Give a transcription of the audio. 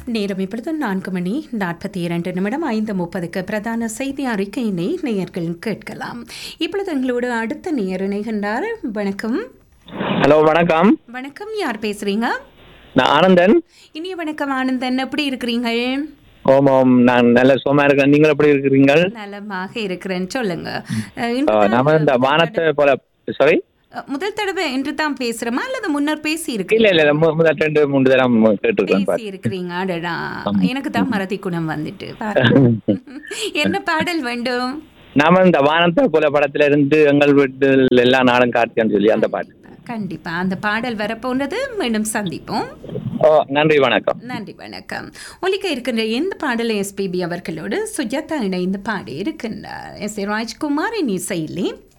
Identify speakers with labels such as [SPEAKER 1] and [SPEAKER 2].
[SPEAKER 1] நேரம் இப்பொழுது நான்கு மணி நாற்பத்தி இரண்டு நிமிடம் ஐந்து முப்பதுக்கு பிரதான செய்தி அறிக்கையினை நேயர்கள் கேட்கலாம் இப்பொழுது எங்களோடு அடுத்த நேயர் இணைகின்றார் வணக்கம்
[SPEAKER 2] ஹலோ வணக்கம்
[SPEAKER 1] வணக்கம் யார் பேசுறீங்க
[SPEAKER 2] நான் ஆனந்தன்
[SPEAKER 1] இனிய வணக்கம் ஆனந்தன் எப்படி இருக்கிறீங்க
[SPEAKER 2] ஓம் ஓம் நான் நல்ல சுகமா இருக்கேன் நீங்கள் எப்படி இருக்கிறீங்க
[SPEAKER 1] நலமாக இருக்கிறேன் சொல்லுங்க அஹ், இன்று தான்
[SPEAKER 2] நாம இந்த வானத்தை போல சாரி
[SPEAKER 1] அஹ், முதல் தடவை என்று தான் பேசுறோமா அல்லது முன்னர் பேசி
[SPEAKER 2] இல்ல
[SPEAKER 1] இருக்கீங்க
[SPEAKER 2] இல்ல இல்ல மு- முதல் ரெண்டு மூணு தரம் கேட்டிருக்கேன்
[SPEAKER 1] பேசி இருக்கிறீங்க அடடா எனக்கு தான் மறதி குணம் வந்துட்டு பாருங்க. என்ன பாடல் வேண்டும்
[SPEAKER 2] நாம இந்த வானத்தை போல படத்துல இருந்து எங்கள் வீட்டில் எல்லா நாளும் கார்த்தியான்னு சொல்லி அந்த பாட்டு
[SPEAKER 1] கண்டிப்பா அந்த பாடல் வரப்போனது மீண்டும் சந்திப்போம்
[SPEAKER 2] ஓ நன்றி வணக்கம்
[SPEAKER 1] நன்றி வணக்கம் ஒலிக்க இருக்கின்ற எந்த பாடலை எஸ்பிபி அவர்களோடு சுஜாதா இணைந்து பாடி இருக்கின்றார் எஸ் ஏ ராஜ்குமாரின் இசையிலே